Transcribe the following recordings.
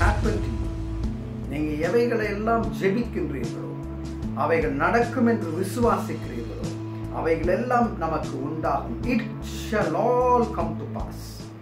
happen to you நீங்க எவைகளை எல்லாம் ஜெபிக்கின்றீர்களோ அவைகள் நடக்கும் என்று விசுவாசிக்கிறீர்களோ அவைகள் எல்லாம் நமக்கு உண்டாகும் it shall all come to pass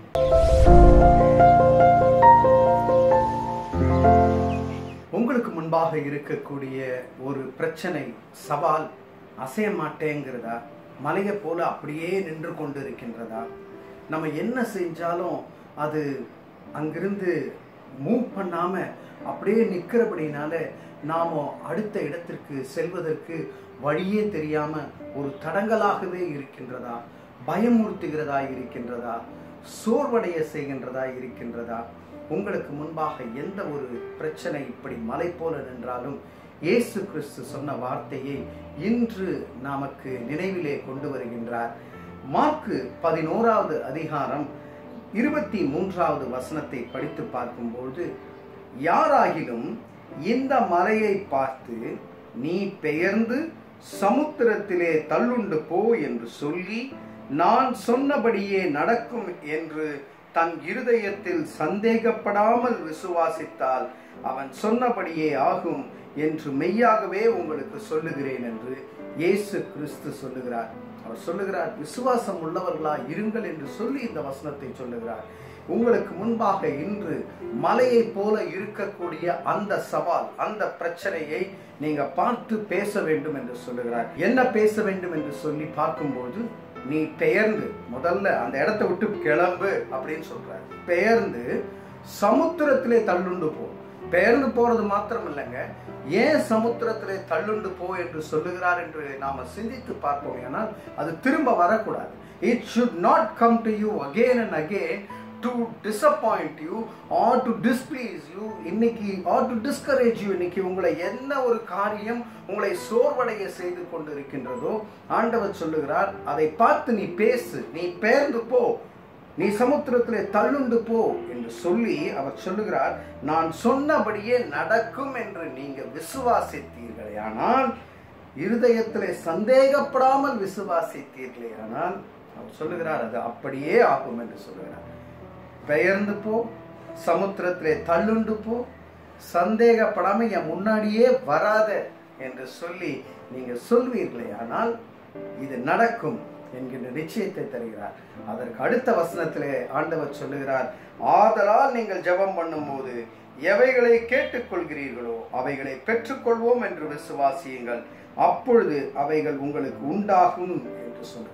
உங்களுக்கு முன்பாக இருக்கக்கூடிய ஒரு பிரச்சனை சவால் அசைய மாட்டேங்கிறதா மலையை போல அப்படியே நின்று கொண்டு இருக்கின்றதா நம்ம என்ன செஞ்சாலும் அது அங்கிருந்து மூவ் பண்ணாம அப்படியே நிற்கிறபடினால நாம அடுத்த இடத்திற்கு செல்வதற்கு வழியே தெரியாம ஒரு தடங்கலாகவே இருக்கின்றதா பயமுறுத்துகிறதா இருக்கின்றதா சோர்வடைய செய்கின்றதா இருக்கின்றதா உங்களுக்கு முன்பாக எந்த ஒரு பிரச்சனை இப்படி மலை போல நின்றாலும் இயேசு கிறிஸ்து சொன்ன வார்த்தையை இன்று நமக்கு நினைவிலே கொண்டு வருகின்றார் மார்க்கு பதினோராவது அதிகாரம் இருபத்தி மூன்றாவது வசனத்தை படித்து பார்க்கும்போது யாராகிலும் இந்த மலையை பார்த்து நீ பெயர்ந்து சமுத்திரத்திலே தள்ளுண்டு போ என்று சொல்லி நான் சொன்னபடியே நடக்கும் என்று தன் இருதயத்தில் சந்தேகப்படாமல் விசுவாசித்தால் அவன் சொன்னபடியே ஆகும் என்று மெய்யாகவே உங்களுக்கு சொல்லுகிறேன் என்று இயேசு கிறிஸ்து சொல்லுகிறார் அவர் சொல்லுகிறார் விசுவாசம் உள்ளவர்களா இருங்கள் என்று சொல்லி இந்த வசனத்தை சொல்லுகிறார் உங்களுக்கு முன்பாக இன்று மலையை போல இருக்கக்கூடிய அந்த சவால் அந்த பிரச்சனையை நீங்க பார்த்து பேச வேண்டும் என்று சொல்லுகிறார் என்ன பேச வேண்டும் என்று சொல்லி பார்க்கும்போது நீ பெயர்ந்து முதல்ல அந்த இடத்தை விட்டு கிளம்பு அப்படின்னு சொல்றார் பெயர்ந்து சமுத்திரத்திலே தள்ளுண்டு போ பெயர்ந்து போறது மாத்திரம் இல்லைங்க ஏன் சமுத்திரத்திலே தள்ளுண்டு போ என்று சொல்லுகிறார் என்று நாம சிந்தித்து பார்ப்போம் ஏனால் அது திரும்ப வரக்கூடாது it should not come to you again and again to disappoint you or to displease you இன்னைக்கு ஆர் டு டிஸ்கரேஜ் யூ இன்னைக்கு உங்களை என்ன ஒரு காரியம் உங்களை சோர்வடைய செய்து கொண்டு இருக்கின்றதோ ஆண்டவர் சொல்லுகிறார் அதை பார்த்து நீ பேசு நீ பெயர்ந்து போ நீ சமுத்திரத்திலே தள்ளுண்டு போ என்று சொல்லி அவர் சொல்லுகிறார் நான் சொன்னபடியே நடக்கும் என்று நீங்க விசுவாசித்தீர்களே ஆனால் இருதயத்திலே சந்தேகப்படாமல் விசுவாசித்தீர்களே ஆனால் அவர் சொல்லுகிறார் அது அப்படியே ஆகும் என்று சொல்லுகிறார் பெயர்ந்து போ சமுத்திரத்திலே தள்ளுண்டு போ சந்தேகப்படாம என் முன்னாடியே வராத என்று சொல்லி நீங்க சொல்வீர்களே ஆனால் இது நடக்கும் என்கின்ற நிச்சயத்தை தருகிறார் அதற்கு அடுத்த வசனத்திலே ஆண்டவர் சொல்லுகிறார் ஆதலால் நீங்கள் ஜெபம் பண்ணும்போது எவைகளை கேட்டுக்கொள்கிறீர்களோ அவைகளை பெற்றுக்கொள்வோம் என்று விசுவாசியுங்கள் அப்பொழுது அவைகள் உங்களுக்கு உண்டாகும் என்று சொல்கிறார்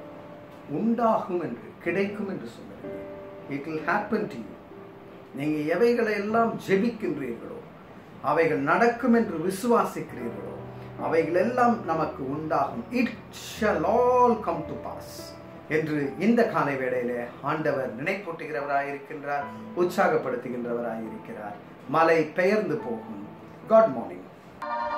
உண்டாகும் என்று கிடைக்கும் என்று சொல்லுகிறார் it will happen to you நீங்க எவைகளை எல்லாம் ஜெபிக்கின்றீர்களோ அவைகள் நடக்கும் என்று விசுவாசிக்கிறீர்களோ அவைகள் எல்லாம் நமக்கு உண்டாகும் it shall all come to pass என்று இந்த காலை வேளையிலே ஆண்டவர் நினைப்பூட்டுகிறவராய் இருக்கின்றார் உற்சாகப்படுத்துகின்றவராய் இருக்கிறார் மலை பெயர்ந்து போகும் காட் மார்னிங்